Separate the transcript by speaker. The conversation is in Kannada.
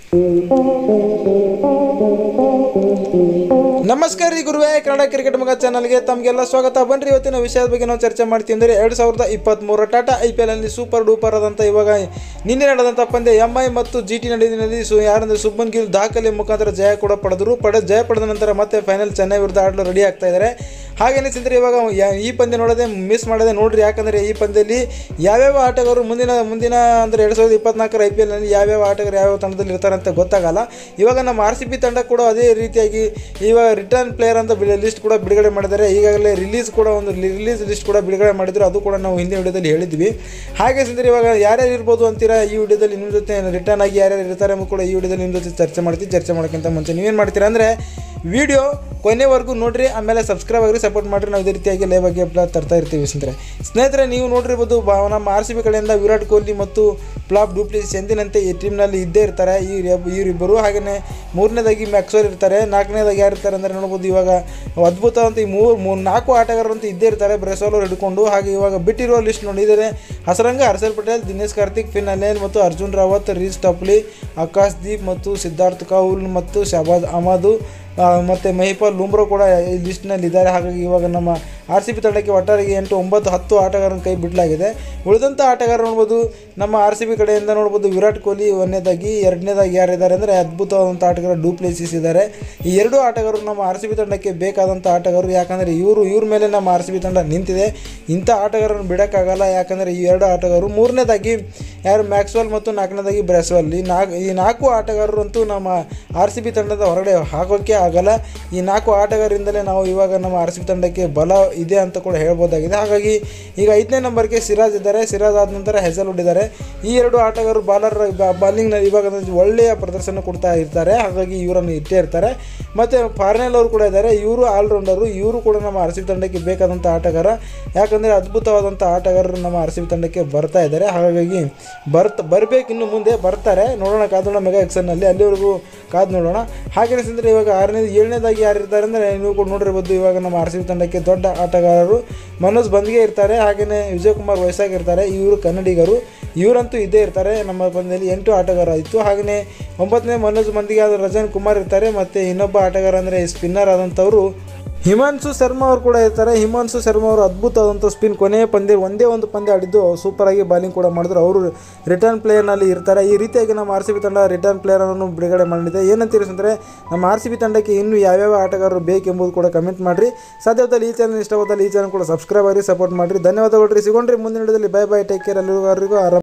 Speaker 1: ನಮಸ್ಕಾರ ರೀ ಗುರುವೇ ಕನ್ನಡ ಕ್ರಿಕೆಟ್ ಮಗ ಚಾನಲ್ಗೆ ತಮಗೆಲ್ಲ ಸ್ವಾಗತ ಬನ್ರಿ ಇವತ್ತಿನ ವಿಷಯದ ಬಗ್ಗೆ ನಾವು ಚರ್ಚೆ ಮಾಡ್ತೀವಿ ಅಂದರೆ ಎರಡು ಸಾವಿರದ ಇಪ್ಪತ್ತ್ಮೂರು ಟಾಟಾ ಐ ಪಿ ಎಲ್ನಲ್ಲಿ ಸೂಪರ್ ಡೂಪರ್ ಆದಂಥ ಇವಾಗ ನಿನ್ನೆ ನಡೆದಂಥ ಪಂದ್ಯ ಎಂ ಐ ಮತ್ತು ಜಿ ಟಿ ನಡೆದಿನಲ್ಲಿ ಸು ಯಾರಂದ್ರೆ ಸುಬ್ಬನ್ ಗಿಲ್ ದಾಖಲೆ ಮುಖಾಂತರ ಜಯ ಕೂಡ ಪಡೆದರು ಪಡೆದ ಜಯ ಪಡೆದ ನಂತರ ಮತ್ತೆ ಫೈನಲ್ ಚೆನ್ನೈ ವಿರುದ್ಧ ಆಡಲು ರೆಡಿ ಆಗ್ತಾ ಇದ್ದಾರೆ ಹಾಗೇನೆ ಸಿಂದ್ರೆ ಇವಾಗ ಯಾ- ಈ ಪಂದ್ಯ ನೋಡದೆ ಮಿಸ್ ಮಾಡದೆ ನೋಡ್ರಿ ಯಾಕಂದರೆ ಈ ಪಂದ್ಯದಲ್ಲಿ ಯಾವ್ಯಾವ ಆಟಗಾರರು ಮುಂದಿನ ಮುಂದಿನ ಅಂದರೆ ಎರಡು ಸಾವಿರದ ಇಪ್ಪತ್ನಾಲ್ಕರ ಐ ಪಿ ಎಲ್ನಲ್ಲಿ ಯಾವ್ಯಾವ ಆಟಗಾರರು ಯಾವ್ಯಾವ ತಂಡದಲ್ಲಿ ಇರ್ತಾರೆ ಅಂತ ಗೊತ್ತಾಗಲ್ಲ ಇವಾಗ ನಮ್ಮ ಆರ್ ಸಿ ಬಿ ತಂಡ ಕೂಡ ಅದೇ ರೀತಿಯಾಗಿ ಇವಾಗ ರಿಟರ್ನ್ ಪ್ಲೇಯರ್ ಅಂತ ಲಿಸ್ಟ್ ಕೂಡ ಬಿಡುಗಡೆ ಮಾಡಿದ್ದಾರೆ ಈಗಾಗಲೇ ರಿಲೀಸ್ ಕೂಡ ಒಂದು ರಿಲೀಸ್ ಲಿಸ್ಟ್ ಕೂಡ ಬಿಡುಗಡೆ ಮಾಡಿದ್ರು ಅದು ಕೂಡ ನಾವು ಹಿಂದಿನ ವಿಡಿಯೋದಲ್ಲಿ ಹೇಳಿದ್ವಿ ಹಾಗೆ ಸಿಂದ್ರೆ ಇವಾಗ ಯಾರ್ಯಾರು ಇರ್ಬೋದು ಅಂತೀರಾ ಈ ವಿಡಿಯೋದಲ್ಲಿ ನಿಮ್ಮ ಜೊತೆ ರಿಟರ್ನ್ ಆಗಿ ಯಾರ್ಯಾರು ಇರ್ತಾರೆ ಎಂಬುದು ಕೂಡ ಈ ವಿಡಿಯೋದಲ್ಲಿ ನಿಮ್ಮ ಜೊತೆ ಚರ್ಚೆ ಮಾಡ್ತೀವಿ ಚರ್ಚೆ ಮಾಡೋಕ್ಕಿಂತ ಮುಂಚೆ ನೀವೇನು ಮಾಡ್ತೀರಾ ಅಂದರೆ ವಿಡಿಯೋ ಕೊನೆವರೆಗೂ ನೋಡ್ರಿ ಆಮೇಲೆ ಸಬ್ಸ್ಕ್ರೈಬ್ ಆಗಿರಿ ಸಪೋರ್ಟ್ ಮಾಡಿರಿ ನಾವು ಇದೇ ರೀತಿಯಾಗಿ ಲೈವ್ ಆಗಿ ಅಪ್ಲೋಡ್ ತರ್ತಾ ಇರ್ತೀವಿ ಸ್ನೇಹಿತರೆ ಸ್ನೇಹಿತರೆ ನೀವು ನೋಡಿರ್ಬೋದು ಬಾ ನಮ್ಮ ಆರ್ ಸಿ ಬಿ ಕಡೆಯಿಂದ ವಿರಾಟ್ ಕೊಹ್ಲಿ ಮತ್ತು ಪ್ಲಾಪ್ ಡೂಪ್ಲಿಸ್ ಎಂದಿನಂತೆ ಈ ಟೀಮ್ನಲ್ಲಿ ಇದ್ದೇ ಇರ್ತಾರೆ ಈ ಇವರಿಬ್ಬರು ಹಾಗೆಯೇ ಮೂರನೇದಾಗಿ ಮ್ಯಾಕ್ಸೋರ್ ಇರ್ತಾರೆ ನಾಲ್ಕನೇದಾಗಿ ಯಾರು ಇರ್ತಾರೆ ಅಂದರೆ ನೋಡ್ಬೋದು ಇವಾಗ ಅದ್ಭುತವಂತ ಈ ಮೂರು ಮೂರು ನಾಲ್ಕು ಆಟಗಾರರು ಅಂತ ಇದ್ದೇ ಇರ್ತಾರೆ ಬ್ರೆಸೋಲರ್ ಹಿಡ್ಕೊಂಡು ಹಾಗೆ ಇವಾಗ ಬಿಟ್ಟಿರೋ ಲಿಸ್ಟ್ ನೋಡಿದರೆ ಹಸರಂಗ ಹರ್ಷಲ್ ಪಟೇಲ್ ದಿನೇಶ್ ಕಾರ್ತಿಕ್ ಫಿನ್ ಅಲೇನ್ ಮತ್ತು ಅರ್ಜುನ್ ರಾವತ್ ರೀಸ್ ಟಪ್ಲಿ ಆಕಾಶ್ ದೀಪ್ ಮತ್ತು ಸಿದ್ಧಾರ್ಥ್ ಕೌಲ್ ಮತ್ತು ಶಹಬಾದ್ ಅಹಮದು ಆ, ಮತ್ತು ಮಹಿಪಾಲ್ ಲುಮ್ರೋ ಕೂಡ ಈ ಲಿಸ್ಟ್ನಲ್ಲಿ ಇದ್ದಾರೆ ಹಾಗಾಗಿ ಇವಾಗ ನಮ್ಮ ಆರ್ ಸಿ ಬಿ ತಂಡಕ್ಕೆ ಒಟ್ಟಾರೆಗೆ ಎಂಟು ಒಂಬತ್ತು ಹತ್ತು ಆಟಗಾರನ ಕೈ ಬಿಡಲಾಗಿದೆ ಉಳಿದಂಥ ಆಟಗಾರ ನೋಡ್ಬೋದು ನಮ್ಮ ಆರ್ ಸಿ ಬಿ ಕಡೆಯಿಂದ ನೋಡ್ಬೋದು ವಿರಾಟ್ ಕೊಹ್ಲಿ ಒಂದನೇದಾಗಿ ಎರಡನೇದಾಗಿ ಯಾರಿದ್ದಾರೆ ಅಂದರೆ ಅದ್ಭುತವಾದಂಥ ಆಟಗಾರ ಡೂಪ್ಲೇಸಿಸ್ ಇದ್ದಾರೆ ಈ ಎರಡೂ ಆಟಗಾರರು ನಮ್ಮ ಆರ್ ಸಿ ಬಿ ತಂಡಕ್ಕೆ ಬೇಕಾದಂಥ ಆಟಗಾರರು ಯಾಕಂದರೆ ಇವರು ಇವ್ರ ಮೇಲೆ ನಮ್ಮ ಆರ್ ಸಿ ಬಿ ತಂಡ ನಿಂತಿದೆ ಇಂಥ ಆಟಗಾರರನ್ನು ಬಿಡೋಕ್ಕಾಗಲ್ಲ ಯಾಕಂದರೆ ಈ ಎರಡು ಆಟಗಾರರು ಮೂರನೇದಾಗಿ ಯಾರು ಮ್ಯಾಕ್ಸ್ವೆಲ್ ಮತ್ತು ನಾಲ್ಕನೇದಾಗಿ ಬ್ರೆಸ್ವೆಲ್ ಈ ನಾಲ್ಕು ಈ ನಾಲ್ಕು ಆಟಗಾರರು ಅಂತೂ ನಮ್ಮ ಆರ್ ಸಿ ಬಿ ತಂಡದ ಹೊರಗಡೆ ಹಾಕೋಕ್ಕೆ ಆಗಲ್ಲ ಈ ನಾಲ್ಕು ಆಟಗಾರರಿಂದಲೇ ನಾವು ಇವಾಗ ನಮ್ಮ ಆರ್ ಸಿ ಬಿ ತಂಡಕ್ಕೆ ಬಲ ಇದೆ ಅಂತ ಕೂಡ ಹೇಳ್ಬೋದಾಗಿದೆ ಹಾಗಾಗಿ ಈಗ ಐದನೇ ನಂಬರ್ಗೆ ಸಿರಾಜ್ ಇದ್ದಾರೆ ಸಿರಾಜ್ ಆದ ನಂತರ ಹೆಸಲ್ವುಡ್ ಇದ್ದಾರೆ ಈ ಎರಡು ಆಟಗಾರರು ಬಾಲರ್ ಬಾಲಿಂಗ್ನಲ್ಲಿ ಇವಾಗ ಒಂದು ಒಳ್ಳೆಯ ಪ್ರದರ್ಶನ ಕೊಡ್ತಾ ಇರ್ತಾರೆ ಹಾಗಾಗಿ ಇವರನ್ನು ಇಟ್ಟೇ ಇರ್ತಾರೆ ಮತ್ತು ಫಾರ್ನೆಲ್ ಅವರು ಕೂಡ ಇದ್ದಾರೆ ಇವರು ಆಲ್ರೌಂಡರು ಇವರು ಕೂಡ ನಮ್ಮ ಆರ್ ಸಿ ಬಿ ತಂಡಕ್ಕೆ ಬೇಕಾದಂಥ ಆಟಗಾರ ಯಾಕಂದರೆ ಅದ್ಭುತವಾದಂಥ ಆಟಗಾರರು ನಮ್ಮ ಆರ್ ಸಿ ಬಿ ತಂಡಕ್ಕೆ ಬರ್ತಾ ಇದ್ದಾರೆ ಹಾಗಾಗಿ ಬರ್ತ ಬರಬೇಕು ಇನ್ನು ಮುಂದೆ ಬರ್ತಾರೆ ನೋಡೋಣ ಕಾದೋಣ ಮೆಗಾ ಎಕ್ಸನ್ನಲ್ಲಿ ಅಲ್ಲಿವರೆಗೂ ಕಾದು ನೋಡೋಣ ಹಾಗೆ ಅಂದರೆ ಇವಾಗ ಆರನೇ ಏಳನೇದಾಗಿ ಯಾರು ಇರ್ತಾರೆ ಅಂದರೆ ನೀವು ಕೂಡ ನೋಡಿರ್ಬೋದು ಇವಾಗ ನಮ್ಮ ಆರ್ ಸಿ ಬಿ ತಂಡಕ್ಕೆ ದೊಡ್ಡ ಆಟಗಾರರು ಮನೋಜ್ ಬಂದ್ಗೆ ಇರ್ತಾರೆ ಹಾಗೆಯೇ ವಿಜಯ್ ಕುಮಾರ್ ವಯಸ್ಸಾಗಿ ಇರ್ತಾರೆ ಇವರು ಕನ್ನಡಿಗರು ಇವರಂತೂ ಇದ್ದೇ ಇರ್ತಾರೆ ನಮ್ಮ ಪಂದ್ಯದಲ್ಲಿ ಎಂಟು ಆಟಗಾರ ಇತ್ತು ಹಾಗೆಯೇ ಒಂಬತ್ತನೇ ಮನೋಜ್ ಮಂದಿಗೆ ಆದ ರಜನ್ ಕುಮಾರ್ ಇರ್ತಾರೆ ಮತ್ತು ಇನ್ನೊಬ್ಬ ಆಟಗಾರ ಅಂದರೆ ಸ್ಪಿನ್ನರ್ ಆದಂಥವರು ಹಿಮಾಂಶು ಶರ್ಮಾ ಅವರು ಕೂಡ ಇರ್ತಾರೆ ಹಿಮಾಂಶು ಶರ್ಮಾ ಅವರು ಅದ್ಭುತವಾದಂಥ ಸ್ಪಿನ್ ಕೊನೆಯ ಪಂದ್ಯ ಒಂದೇ ಒಂದು ಪಂದ್ಯ ಆಡಿದ್ದು ಸೂಪರಾಗಿ ಬಾಲಿಂಗ್ ಕೂಡ ಮಾಡಿದ್ರು ಅವರು ರಿಟರ್ನ್ ಪ್ಲೇಯರ್ನಲ್ಲಿ ಇರ್ತಾರೆ ಈ ರೀತಿಯಾಗಿ ನಮ್ಮ ಆರ್ ಸಿ ಬಿ ತಂಡ ರಿಟರ್ನ್ ಪ್ಲೇಯರನ್ನು ಬಿಡುಗಡೆ ಮಾಡಿದೆ ಏನಂತೀರಿ ಅಂದರೆ ನಮ್ಮ ಆರ್ ಸಿ ಬಿ ತಂಡಕ್ಕೆ ಇನ್ನೂ ಯಾವ್ಯಾವ ಆಟಗಾರರು ಬೇಕೆಂಬುದು ಕೂಡ ಕಮೆಂಟ್ ಮಾಡಿರಿ ಸಾಧ್ಯವಾದಲ್ಲಿ ಈ ಚಾನಲ್ ಇಷ್ಟವಾದಲ್ಲಿ ಈ ಚಾನಲ್ ಕೂಡ ಸಬ್ಸ್ಕ್ರೈಬ್ ಆಗಿ ಸಪೋರ್ಟ್ ಮಾಡಿರಿ ಧನ್ಯವಾದಗಳು ರೀ ಸಿಗೋಣ್ರಿ ಮುಂದಿನ ವಿಡಿಯೋದಲ್ಲಿ ಬೈ ಬೈ ಟೇಕ್ ಕೇರ್ ಎಲ್ಲರಿಗೂ ಆರಾಮ್